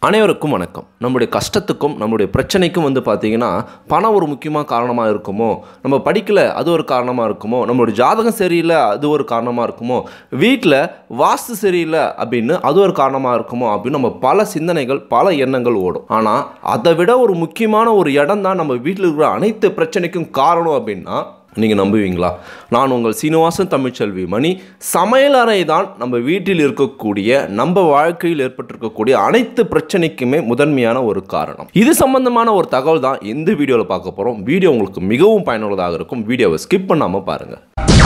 அனைவருக்கும் வணக்கம் நம்முடைய கஷ்டத்துக்கும் நம்முடைய பிரச்சனைக்கும் வந்து பார்த்தீங்கன்னா பணம் ஒரு முக்கியமான காரணமாக இருக்குமோ நம்ம படிக்கல அது ஒரு காரணமாக இருக்குமோ நம்மளுடைய ஜாதகம் சரியில்லை அது ஒரு காரணமாக இருக்குமோ வீட்டில் வாஸ்து சரியில்லை அப்படின்னு அது ஒரு காரணமாக இருக்குமோ அப்படின்னு நம்ம பல சிந்தனைகள் பல எண்ணங்கள் ஓடும் ஆனால் அதை விட ஒரு முக்கியமான ஒரு இடம் தான் நம்ம வீட்டில் இருக்கிற அனைத்து பிரச்சனைக்கும் காரணம் அப்படின்னா நீங்கள் நம்புவீங்களா நான் உங்கள் சீனிவாசன் தமிழ்ச்செல்வி மணி சமையலறை தான் நம்ம வீட்டில் இருக்கக்கூடிய நம்ம வாழ்க்கையில் ஏற்பட்டிருக்கக்கூடிய அனைத்து பிரச்சனைக்குமே முதன்மையான ஒரு காரணம் இது சம்பந்தமான ஒரு தகவல் தான் இந்த வீடியோவில் பார்க்க போகிறோம் வீடியோ உங்களுக்கு மிகவும் பயனுள்ளதாக இருக்கும் வீடியோவை ஸ்கிப் பண்ணாமல் பாருங்கள்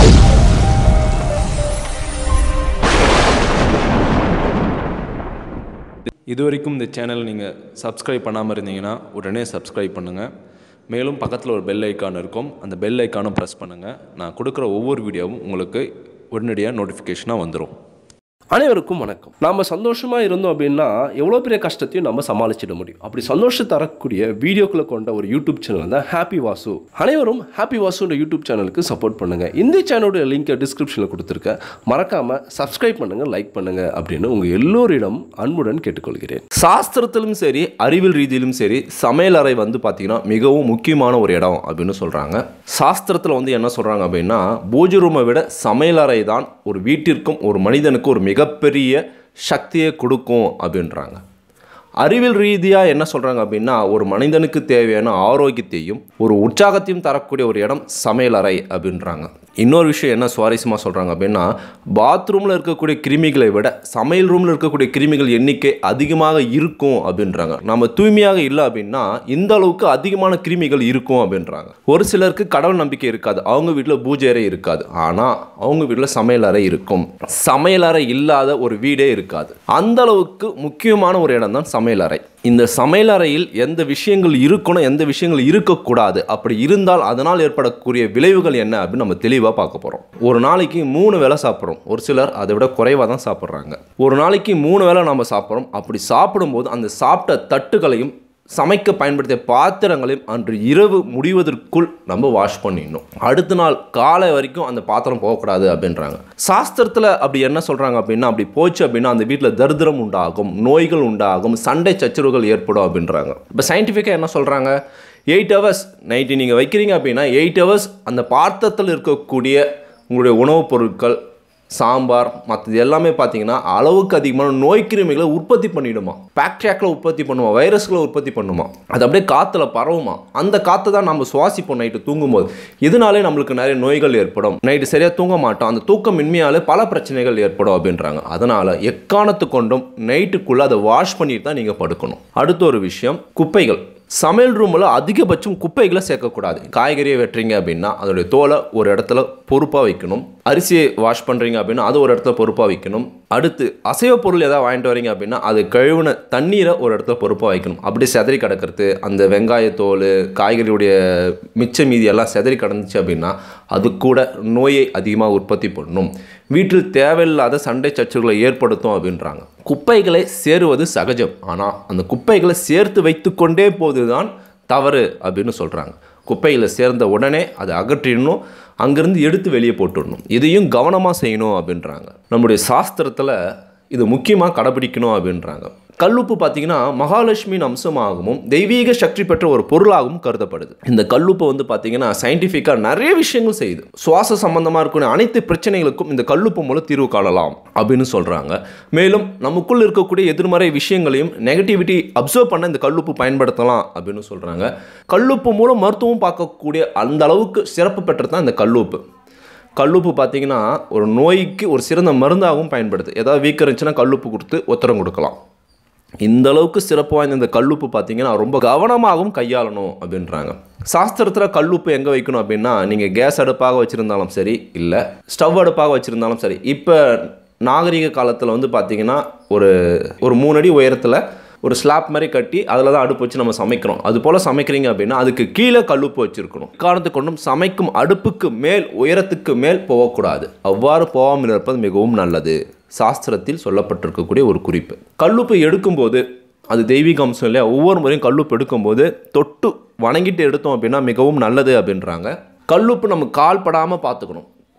இது வரைக்கும் இந்த சேனல் நீங்கள் சப்ஸ்கிரைப் பண்ணாமல் இருந்தீங்கன்னா உடனே சப்ஸ்கிரைப் பண்ணுங்கள் மேலும் பக்கத்தில் ஒரு பெல் ஐக்கான் இருக்கும் அந்த பெல் ஐக்கானும் ப்ரெஸ் பண்ணுங்கள் நான் கொடுக்குற ஒவ்வொரு வீடியோவும் உங்களுக்கு உடனடியாக நோட்டிஃபிகேஷனாக வந்துடும் அனைவருக்கும் வணக்கம் நாம் சந்தோஷமாக இருந்தோம் அப்படின்னா எவ்வளோ பெரிய கஷ்டத்தையும் நம்ம சமாளிச்சிட முடியும் அப்படி சந்தோஷம் தரக்கூடிய வீடியோக்களை கொண்ட ஒரு யூடியூப் சேனல் தான் ஹாப்பி வாசு அனைவரும் ஹாப்பி வாசுன்ற யூடியூப் சேனலுக்கு சப்போர்ட் பண்ணுங்கள் இந்த சேனலோட லிங்கை டிஸ்கிரிப்ஷனில் கொடுத்துருக்கேன் மறக்காமல் சப்ஸ்கிரைப் பண்ணுங்கள் லைக் பண்ணுங்கள் அப்படின்னு உங்கள் எல்லோரிடம் அன்புடன் கேட்டுக்கொள்கிறேன் சாஸ்திரத்திலும் சரி அறிவியல் ரீதியிலும் சரி சமையலறை வந்து பார்த்திங்கன்னா மிகவும் முக்கியமான ஒரு இடம் அப்படின்னு சொல்கிறாங்க சாஸ்திரத்தில் வந்து என்ன சொல்கிறாங்க அப்படின்னா பூஜை ரூமை விட சமையலறை தான் ஒரு வீட்டிற்கும் ஒரு மனிதனுக்கும் ஒரு மிகப்பெரிய சக்தியை கொடுக்கும் அப்படின்றாங்க அறிவியல் ரீதியாக என்ன சொல்கிறாங்க அப்படின்னா ஒரு மனிதனுக்கு தேவையான ஆரோக்கியத்தையும் ஒரு உற்சாகத்தையும் தரக்கூடிய ஒரு இடம் சமையலறை அப்படின்றாங்க இன்னொரு விஷயம் என்ன சுவாரஸ்யமாக சொல்கிறாங்க அப்படின்னா பாத்ரூமில் இருக்கக்கூடிய கிருமிகளை விட சமையல் ரூமில் இருக்கக்கூடிய கிருமிகள் எண்ணிக்கை அதிகமாக இருக்கும் அப்படின்றாங்க நம்ம தூய்மையாக இல்லை அப்படின்னா இந்த அளவுக்கு அதிகமான கிருமிகள் இருக்கும் அப்படின்றாங்க ஒரு சிலருக்கு கடவுள் நம்பிக்கை இருக்காது அவங்க வீட்டில் பூஜை அறை இருக்காது ஆனால் அவங்க வீட்டில் சமையலறை இருக்கும் சமையலறை இல்லாத ஒரு வீடே இருக்காது அந்த அளவுக்கு முக்கியமான ஒரு இடம் தான் சமையலறை இந்த சமையலறையில் எந்த விஷயங்கள் இருக்கணும் எந்த விஷயங்கள் இருக்கக்கூடாது அப்படி இருந்தால் அதனால் ஏற்படக்கூடிய விளைவுகள் என்ன அப்படின்னு நம்ம தெளிவாக பார்க்க போகிறோம் ஒரு நாளைக்கு மூணு வேளை சாப்பிட்றோம் ஒரு சிலர் அதை விட குறைவாக தான் சாப்பிட்றாங்க ஒரு நாளைக்கு மூணு வேளை நம்ம சாப்பிட்றோம் அப்படி சாப்பிடும்போது அந்த சாப்பிட்ட தட்டுகளையும் சமைக்க பயன்படுத்திய பாத்திரங்களையும் அன்று இரவு முடிவதற்குள் நம்ம வாஷ் பண்ணிடணும் அடுத்த நாள் காலை வரைக்கும் அந்த பாத்திரம் போகக்கூடாது அப்படின்றாங்க சாஸ்திரத்தில் அப்படி என்ன சொல்கிறாங்க அப்படின்னா அப்படி போச்சு அப்படின்னா அந்த வீட்டில் தரித்திரம் உண்டாகும் நோய்கள் உண்டாகும் சண்டை சச்சரவுகள் ஏற்படும் அப்படின்றாங்க இப்போ சயின்டிஃபிக்காக என்ன சொல்கிறாங்க எயிட் ஹவர்ஸ் நைட்டு நீங்கள் வைக்கிறீங்க அப்படின்னா எயிட் ஹவர்ஸ் அந்த பாத்திரத்தில் இருக்கக்கூடிய உங்களுடைய உணவுப் பொருட்கள் சாம்பார் மற்றது எல்லாமே பார்த்தீங்கன்னா அளவுக்கு அதிகமான நோய் கிருமிகளை உற்பத்தி பண்ணிடுமா பாக்டீரியாக்களை உற்பத்தி பண்ணுமா வைரஸ்களை உற்பத்தி பண்ணுமா அது அப்படியே காற்றுல பரவுமா அந்த காற்றை தான் நம்ம சுவாசிப்போம் நைட்டு தூங்கும்போது இதனாலே நம்மளுக்கு நிறைய நோய்கள் ஏற்படும் நைட்டு சரியாக தூங்க மாட்டோம் அந்த தூக்கம் இன்மையாலே பல பிரச்சனைகள் ஏற்படும் அப்படின்றாங்க அதனால் எக்காரணத்து கொண்டும் நைட்டுக்குள்ளே அதை வாஷ் பண்ணிட்டு தான் நீங்கள் படுக்கணும் அடுத்த ஒரு விஷயம் குப்பைகள் சமையல் ரூமில் அதிகபட்சம் குப்பைகளை சேர்க்கக்கூடாது காய்கறியை வெட்டுறீங்க அப்படின்னா அதோடைய தோலை ஒரு இடத்துல பொறுப்பாக வைக்கணும் அரிசியை வாஷ் பண்ணுறீங்க அப்படின்னா அது ஒரு இடத்துல பொறுப்பாக வைக்கணும் அடுத்து அசைவ பொருள் ஏதாவது வாங்கிட்டு வரீங்க அப்படின்னா அது கழுவுன தண்ணீரை ஒரு இடத்துல பொறுப்பாக வைக்கணும் அப்படி செதறி கிடக்கிறது அந்த வெங்காயத்தோல் காய்கறியுடைய மிச்ச மீதி எல்லாம் செதறி கிடந்துச்சு அப்படின்னா அது கூட நோயை அதிகமாக உற்பத்தி பண்ணும் வீட்டில் தேவையில்லாத சண்டை சச்சரவுகளை ஏற்படுத்தும் அப்படின்றாங்க குப்பைகளை சேருவது சகஜம் ஆனால் அந்த குப்பைகளை சேர்த்து வைத்துக்கொண்டே போதுதான் தவறு அப்படின்னு சொல்கிறாங்க குப்பையில் சேர்ந்த உடனே அதை அகற்றிடணும் அங்கேருந்து எடுத்து வெளியே போட்டுடணும் இதையும் கவனமாக செய்யணும் அப்படின்றாங்க நம்முடைய சாஸ்திரத்தில் இது முக்கியமாக கடைபிடிக்கணும் அப்படின்றாங்க கல்லுப்பு பார்த்தீங்கன்னா மகாலட்சுமியின் அம்சமாகவும் தெய்வீக சக்தி பெற்ற ஒரு பொருளாகவும் கருதப்படுது இந்த கல்லுப்பு வந்து பார்த்தீங்கன்னா சயின்டிஃபிக்காக நிறைய விஷயங்கள் செய்யுது சுவாச சம்பந்தமாக இருக்கக்கூடிய அனைத்து பிரச்சனைகளுக்கும் இந்த கல்லுப்பு மூலம் தீர்வு காணலாம் அப்படின்னு சொல்கிறாங்க மேலும் நமக்குள் இருக்கக்கூடிய எதிர்மறை விஷயங்களையும் நெகட்டிவிட்டி அப்சர்வ் பண்ண இந்த கல்லுப்பு பயன்படுத்தலாம் அப்படின்னு சொல்கிறாங்க கல்லுப்பு மூலம் மருத்துவம் பார்க்கக்கூடிய அந்த அளவுக்கு சிறப்பு பெற்றது தான் இந்த கல்லுப்பு கல்லுப்பு பார்த்தீங்கன்னா ஒரு நோய்க்கு ஒரு சிறந்த மருந்தாகவும் பயன்படுது ஏதாவது வீக்கம் இருந்துச்சுன்னா கல்லுப்பு கொடுத்து உத்தரம் கொடுக்கலாம் இந்த அளவுக்கு சிறப்பு வாய்ந்த இந்த கல்லுப்பு பார்த்தீங்கன்னா ரொம்ப கவனமாகவும் கையாளணும் அப்படின்றாங்க சாஸ்திரத்தில் கல்லுப்பு எங்கே வைக்கணும் அப்படின்னா நீங்கள் கேஸ் அடுப்பாக வச்சுருந்தாலும் சரி இல்லை ஸ்டவ் அடுப்பாக வச்சுருந்தாலும் சரி இப்போ நாகரிக காலத்தில் வந்து பார்த்தீங்கன்னா ஒரு ஒரு மூணு அடி உயரத்தில் ஒரு ஸ்லாப் மாதிரி கட்டி அதில் தான் அடுப்பு வச்சு நம்ம சமைக்கிறோம் அது போல் சமைக்கிறீங்க அப்படின்னா அதுக்கு கீழே கல்லுப்பு வச்சுருக்கணும் காரணத்தை கொண்டும் சமைக்கும் அடுப்புக்கு மேல் உயரத்துக்கு மேல் போகக்கூடாது அவ்வாறு போகாமல் இருப்பது மிகவும் நல்லது சாஸ்திரத்தில் சொல்லப்பட்டிருக்கக்கூடிய ஒரு குறிப்பு கல்லுப்பு எடுக்கும்போது அது தெய்வீக அம்சம் இல்லையா ஒவ்வொரு முறையும் கல்லுப்பு எடுக்கும்போது தொட்டு வணங்கிட்டு எடுத்தோம் அப்படின்னா மிகவும் நல்லது அப்படின்றாங்க கல்லுப்பு நம்ம கால் படாமல் பார்த்துக்கணும்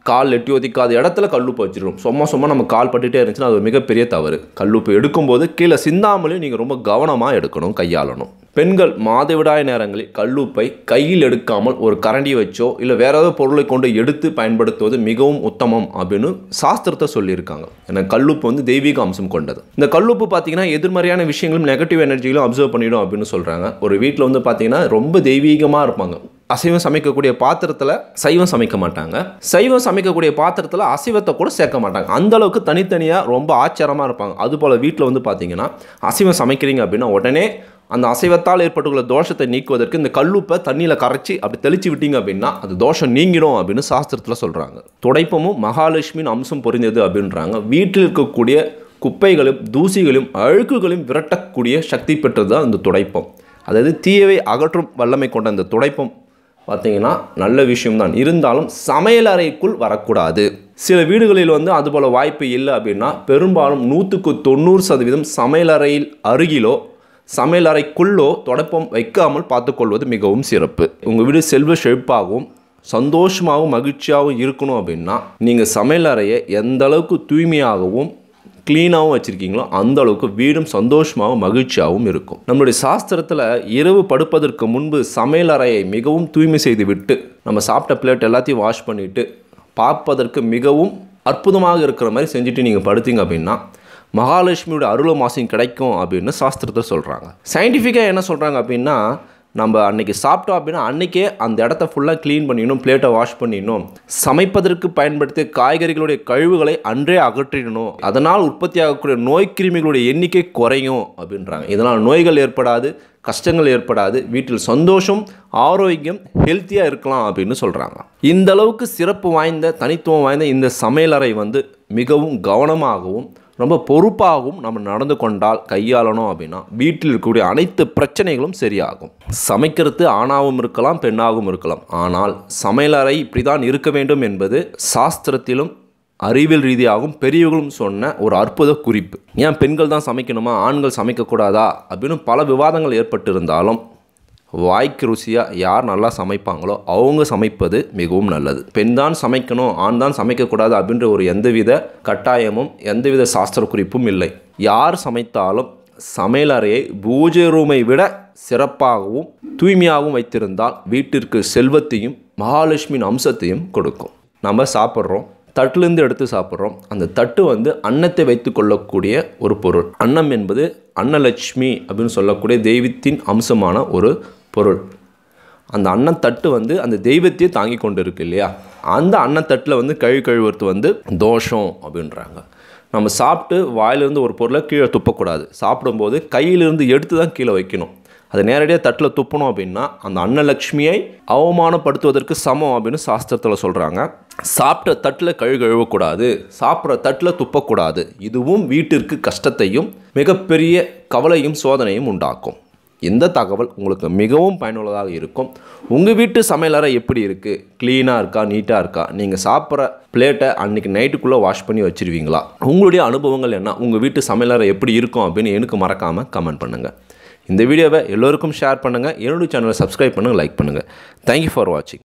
கால் எட்டி ஒதிக்காத இடத்துல கல்லுப்பு வச்சிடும் சும்மா சும்மா நம்ம கால் பட்டுட்டே இருந்துச்சுன்னா அது ஒரு மிகப்பெரிய தவறு கல்லுப்பு எடுக்கும்போது கீழே சிந்தாமலே நீங்கள் ரொம்ப கவனமாக எடுக்கணும் கையாளணும் பெண்கள் மாதவிடாய் நேரங்களில் கல்லுப்பை கையில் எடுக்காமல் ஒரு கரண்டி வச்சோ இல்லை வேற ஏதாவது பொருளை கொண்டு எடுத்து பயன்படுத்துவது மிகவும் உத்தமம் அப்படின்னு சாஸ்திரத்தை சொல்லியிருக்காங்க ஏன்னா கல்லுப்பு வந்து தெய்வீக அம்சம் கொண்டது இந்த கல்லுப்பு பார்த்தீங்கன்னா எதிர்மறையான விஷயங்களும் நெகட்டிவ் எனர்ஜிகளும் அப்சர்வ் பண்ணிடும் அப்படின்னு சொல்கிறாங்க ஒரு வீட்டில் வந்து பார்த்தீங்கன்னா ரொம்ப தெய்வீகமாக இருப்பாங்க அசைவம் சமைக்கக்கூடிய பாத்திரத்தில் சைவம் சமைக்க மாட்டாங்க சைவம் சமைக்கக்கூடிய பாத்திரத்தில் அசைவத்தை கூட சேர்க்க மாட்டாங்க அந்த அளவுக்கு தனித்தனியாக ரொம்ப ஆச்சரியமாக இருப்பாங்க அதுபோல் வீட்டில் வந்து பார்த்தீங்கன்னா அசைவம் சமைக்கிறீங்க அப்படின்னா உடனே அந்த அசைவத்தால் ஏற்பட்டுள்ள தோஷத்தை நீக்குவதற்கு இந்த கல்லுப்பை தண்ணியில் கரைச்சி அப்படி தெளிச்சு விட்டீங்க அப்படின்னா அது தோஷம் நீங்கிடும் அப்படின்னு சாஸ்திரத்தில் சொல்கிறாங்க துடைப்பமும் மகாலட்சுமியின் அம்சம் பொரிந்தது அப்படின்றாங்க வீட்டில் இருக்கக்கூடிய குப்பைகளும் தூசிகளையும் அழுக்குகளையும் விரட்டக்கூடிய சக்தி பெற்றது தான் இந்த துடைப்பம் அதாவது தீயவை அகற்றும் வல்லமை கொண்ட இந்த துடைப்பம் பார்த்தீங்கன்னா நல்ல விஷயம்தான் இருந்தாலும் சமையல் அறைக்குள் வரக்கூடாது சில வீடுகளில் வந்து அதுபோல் வாய்ப்பு இல்லை அப்படின்னா பெரும்பாலும் நூற்றுக்கு தொண்ணூறு சதவீதம் சமையலறையில் அருகிலோ சமையல் அறைக்குள்ளோ தொடப்பம் வைக்காமல் பார்த்துக்கொள்வது மிகவும் சிறப்பு உங்கள் வீடு செல்வ செழிப்பாகவும் சந்தோஷமாகவும் மகிழ்ச்சியாகவும் இருக்கணும் அப்படின்னா நீங்கள் சமையல் அறையை எந்த அளவுக்கு தூய்மையாகவும் க்ளீனாகவும் வச்சுருக்கீங்களோ அந்த அளவுக்கு வீடும் சந்தோஷமாகவும் மகிழ்ச்சியாகவும் இருக்கும் நம்மளுடைய சாஸ்திரத்தில் இரவு படுப்பதற்கு முன்பு சமையல் அறையை மிகவும் தூய்மை செய்து விட்டு நம்ம சாப்பிட்ட பிளேட் எல்லாத்தையும் வாஷ் பண்ணிவிட்டு பார்ப்பதற்கு மிகவும் அற்புதமாக இருக்கிற மாதிரி செஞ்சுட்டு நீங்கள் படுத்தீங்க அப்படின்னா மகாலட்சுமியோட அருள மாசம் கிடைக்கும் அப்படின்னு சாஸ்திரத்தை சொல்கிறாங்க சயின்டிஃபிக்காக என்ன சொல்கிறாங்க அப்படின்னா நம்ம அன்னைக்கு சாப்பிட்டோம் அப்படின்னா அன்னைக்கே அந்த இடத்த ஃபுல்லாக க்ளீன் பண்ணிடணும் பிளேட்டை வாஷ் பண்ணிடணும் சமைப்பதற்கு பயன்படுத்திய காய்கறிகளுடைய கழிவுகளை அன்றே அகற்றிடணும் அதனால் உற்பத்தி ஆகக்கூடிய நோய் கிருமிகளுடைய எண்ணிக்கை குறையும் அப்படின்றாங்க இதனால் நோய்கள் ஏற்படாது கஷ்டங்கள் ஏற்படாது வீட்டில் சந்தோஷம் ஆரோக்கியம் ஹெல்த்தியாக இருக்கலாம் அப்படின்னு சொல்கிறாங்க இந்த அளவுக்கு சிறப்பு வாய்ந்த தனித்துவம் வாய்ந்த இந்த சமையலறை வந்து மிகவும் கவனமாகவும் ரொம்ப பொறுப்பாகவும் நம்ம நடந்து கொண்டால் கையாளணும் அப்படின்னா வீட்டில் இருக்கக்கூடிய அனைத்து பிரச்சனைகளும் சரியாகும் சமைக்கிறது ஆணாகவும் இருக்கலாம் பெண்ணாகவும் இருக்கலாம் ஆனால் சமையலறை இப்படி தான் இருக்க வேண்டும் என்பது சாஸ்திரத்திலும் அறிவியல் ரீதியாகவும் பெரியவர்களும் சொன்ன ஒரு அற்புத குறிப்பு ஏன் பெண்கள் தான் சமைக்கணுமா ஆண்கள் சமைக்கக்கூடாதா அப்படின்னு பல விவாதங்கள் ஏற்பட்டிருந்தாலும் வாய்க்கு ருசியாக யார் நல்லா சமைப்பாங்களோ அவங்க சமைப்பது மிகவும் நல்லது பெண் தான் சமைக்கணும் ஆண் தான் சமைக்கக்கூடாது அப்படின்ற ஒரு எந்தவித கட்டாயமும் எந்தவித சாஸ்திர குறிப்பும் இல்லை யார் சமைத்தாலும் சமையலறையை பூஜை ரூமை விட சிறப்பாகவும் தூய்மையாகவும் வைத்திருந்தால் வீட்டிற்கு செல்வத்தையும் மகாலட்சுமியின் அம்சத்தையும் கொடுக்கும் நம்ம சாப்பிட்றோம் தட்டுலேருந்து எடுத்து சாப்பிட்றோம் அந்த தட்டு வந்து அன்னத்தை வைத்து கொள்ளக்கூடிய ஒரு பொருள் அன்னம் என்பது அன்னலட்சுமி அப்படின்னு சொல்லக்கூடிய தெய்வத்தின் அம்சமான ஒரு பொருள் அந்த அன்னத்தட்டு வந்து அந்த தெய்வத்தையே தாங்கி கொண்டு இருக்கு இல்லையா அந்த அன்னத்தட்டில் வந்து கழு கழுவுறது வந்து தோஷம் அப்படின்றாங்க நம்ம சாப்பிட்டு வாயிலிருந்து ஒரு பொருளை கீழே துப்பக்கூடாது சாப்பிடும்போது கையிலிருந்து எடுத்து தான் கீழே வைக்கணும் அதை நேரடியாக தட்டில் துப்பணும் அப்படின்னா அந்த அன்னலக்ஷ்மியை அவமானப்படுத்துவதற்கு சமம் அப்படின்னு சாஸ்திரத்தில் சொல்கிறாங்க சாப்பிட்ட தட்டில் கழு கழுவக்கூடாது சாப்பிட்ற தட்டில் துப்பக்கூடாது இதுவும் வீட்டிற்கு கஷ்டத்தையும் மிகப்பெரிய கவலையும் சோதனையும் உண்டாக்கும் இந்த தகவல் உங்களுக்கு மிகவும் பயனுள்ளதாக இருக்கும் உங்கள் வீட்டு சமையலறை எப்படி இருக்குது க்ளீனாக இருக்கா நீட்டாக இருக்கா நீங்கள் சாப்பிட்ற பிளேட்டை அன்றைக்கி நைட்டுக்குள்ளே வாஷ் பண்ணி வச்சுருவீங்களா உங்களுடைய அனுபவங்கள் என்ன உங்கள் வீட்டு சமையலறை எப்படி இருக்கும் அப்படின்னு எனக்கு மறக்காமல் கமெண்ட் பண்ணுங்கள் இந்த வீடியோவை எல்லோருக்கும் ஷேர் பண்ணுங்கள் என்னுடைய சேனலை சப்ஸ்கிரைப் பண்ணுங்கள் லைக் பண்ணுங்கள் தேங்க்யூ ஃபார் வாட்சிங்